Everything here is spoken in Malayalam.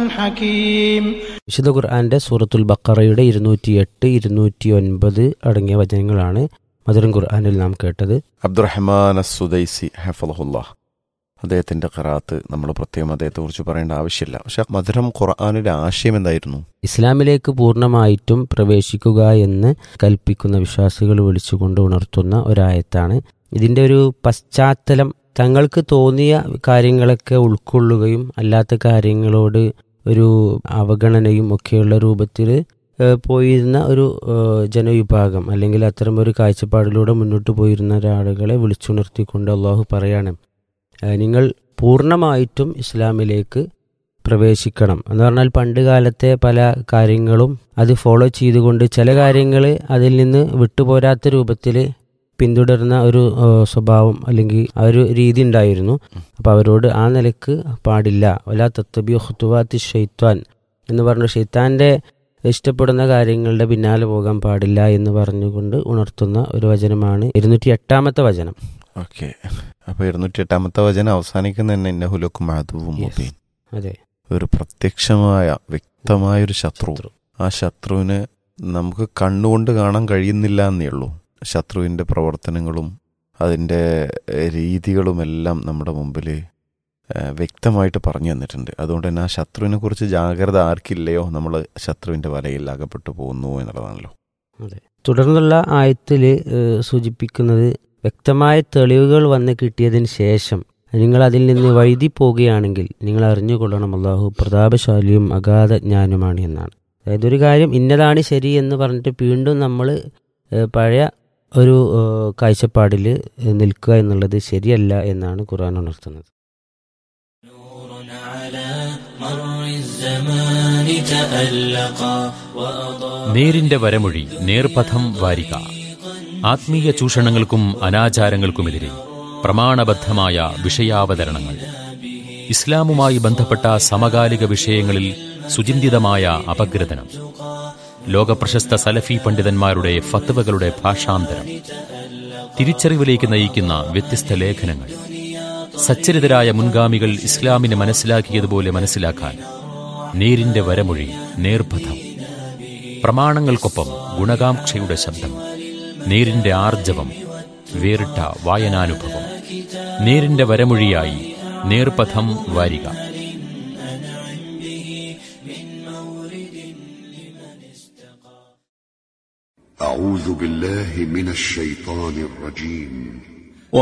حكيم വിശുദ്ധ ഖുർആന്റെ സൂറത്തുൽ ബക്കറയുടെ ഇരുന്നൂറ്റി എട്ട് ഇരുന്നൂറ്റി ഒൻപത് അടങ്ങിയ വചനങ്ങളാണ് മധുരം ഖുർആനിൽ നാം കേട്ടത് അബ്ദുറഹ്മാൻ അസുദൈസി ഹഫലഹുല്ല അദ്ദേഹത്തിന്റെ ഖറാത്ത് നമ്മൾ പ്രത്യേകം അദ്ദേഹത്തെ കുറിച്ച് പറയേണ്ട ആവശ്യമില്ല പക്ഷെ മധുരം ഖുർആാനിന്റെ ആശയം എന്തായിരുന്നു ഇസ്ലാമിലേക്ക് പൂർണ്ണമായിട്ടും പ്രവേശിക്കുക എന്ന് കൽപ്പിക്കുന്ന വിശ്വാസികൾ വിളിച്ചുകൊണ്ട് ഉണർത്തുന്ന ഒരായത്താണ് ഇതിന്റെ ഒരു പശ്ചാത്തലം തങ്ങൾക്ക് തോന്നിയ കാര്യങ്ങളൊക്കെ ഉൾക്കൊള്ളുകയും അല്ലാത്ത കാര്യങ്ങളോട് ഒരു അവഗണനയും ഒക്കെയുള്ള രൂപത്തിൽ പോയിരുന്ന ഒരു ഏഹ്, ജനവിഭാഗം അല്ലെങ്കിൽ അത്തരം ഒരു കാഴ്ചപ്പാടിലൂടെ മുന്നോട്ട് പോയിരുന്ന ഒരാളുകളെ വിളിച്ചുണർത്തിക്കൊണ്ട് അള്ളാഹു പറയാണ് ഏഹ്, നിങ്ങൾ പൂർണ്ണമായിട്ടും ഇസ്ലാമിലേക്ക് പ്രവേശിക്കണം എന്ന് പറഞ്ഞാൽ പണ്ട് കാലത്തെ പല കാര്യങ്ങളും അത് ഫോളോ ചെയ്തുകൊണ്ട് ചില കാര്യങ്ങൾ അതിൽ നിന്ന് വിട്ടുപോരാത്ത രൂപത്തിൽ പിന്തുടരുന്ന ഒരു ഏഹ്, സ്വഭാവം അല്ലെങ്കിൽ ആ ഒരു രീതി ഉണ്ടായിരുന്നു അപ്പോൾ അവരോട് ആ നിലക്ക് പാടില്ല വലാ തത്തബിയോ ഹുത്തുവാത്തി ഷെയ്ത്വാൻ എന്ന് പറഞ്ഞു ഷെയ്ത്താൻ്റെ ഇഷ്ടപ്പെടുന്ന കാര്യങ്ങളുടെ പിന്നാലെ പോകാൻ പാടില്ല എന്ന് പറഞ്ഞുകൊണ്ട് ഉണർത്തുന്ന ഒരു വചനമാണ് ഇരുന്നൂറ്റി എട്ടാമത്തെ വചനം ഓക്കെ അപ്പൊ ഇരുന്നൂറ്റി എട്ടാമത്തെ വചനം അവസാനിക്കുന്ന തന്നെ ഇന്നഹുലക്കും അതുവും Yes. മുബീൻ അതെ ഒരു പ്രത്യക്ഷമായ വ്യക്തമായ ഒരു ശത്രു ആ ശത്രുവിന് നമുക്ക് കണ്ണുകൊണ്ട് കാണാൻ കഴിയുന്നില്ല എന്നേ ഉള്ളൂ ശത്രുവിന്റെ പ്രവർത്തനങ്ങളും അതിൻ്റെ ഏഹ്, രീതികളുമെല്ലാം നമ്മുടെ മുമ്പിൽ ഏഹ്, വ്യക്തമായിട്ട് പറഞ്ഞു തന്നിട്ടുണ്ട് അതുകൊണ്ട് തന്നെ ആ ശത്രുവിനെ കുറിച്ച് ജാഗ്രത ആർക്കില്ലയോ നമ്മൾ ശത്രുവിന്റെ വലയിൽ അകപ്പെട്ടു പോകുന്നു എന്നുള്ളതാണല്ലോ തുടർന്നുള്ള ആയത്തിൽ സൂചിപ്പിക്കുന്നത് വ്യക്തമായ തെളിവുകൾ വന്ന് കിട്ടിയതിന് ശേഷം നിങ്ങൾ അതിൽ നിന്ന് വഴുതി പോവുകയാണെങ്കിൽ നിങ്ങൾ അറിഞ്ഞുകൊള്ളണം അള്ളാഹു പ്രതാപശാലിയും അഗാധ ജ്ഞാനുമാണ് എന്നാണ് അതായത് ഒരു കാര്യം ഇന്നതാണ് ശരി എന്ന് പറഞ്ഞിട്ട് വീണ്ടും നമ്മൾ പഴയ ഒരു ഏഹ്, കാഴ്ചപ്പാടിൽ ഏഹ്, നിൽക്കുക എന്നുള്ളത് ശരിയല്ല എന്നാണ് ഖുർആൻ ഉണർത്തുന്നത് നേരിന്റെ വരമൊഴി നേർപഥം വാരിക ആത്മീയ ചൂഷണങ്ങൾക്കും അനാചാരങ്ങൾക്കുമെതിരെ പ്രമാണബദ്ധമായ വിഷയാവതരണങ്ങൾ ഇസ്ലാമുമായി ബന്ധപ്പെട്ട സമകാലിക വിഷയങ്ങളിൽ സുചിന്തിതമായ അപഗ്രഥനം ലോകപ്രശസ്ത സലഫി പണ്ഡിതന്മാരുടെ ഫത്വകളുടെ ഭാഷാന്തരം തിരിച്ചറിവിലേക്ക് നയിക്കുന്ന വ്യത്യസ്ത ലേഖനങ്ങൾ സച്ചരിതരായ മുൻഗാമികൾ ഇസ്ലാമിനെ മനസ്സിലാക്കിയതുപോലെ മനസ്സിലാക്കാൻ നേരിന്റെ വരമൊഴി നേർപഥം പ്രമാണങ്ങൾക്കൊപ്പം ഗുണകാംക്ഷയുടെ ശബ്ദം നേരിന്റെ ആർജവം വേറിട്ട വായനാനുഭവം നേരിന്റെ വരമൊഴിയായി നേർപഥം വാരിക أعوذ بالله من الشيطان الرجيم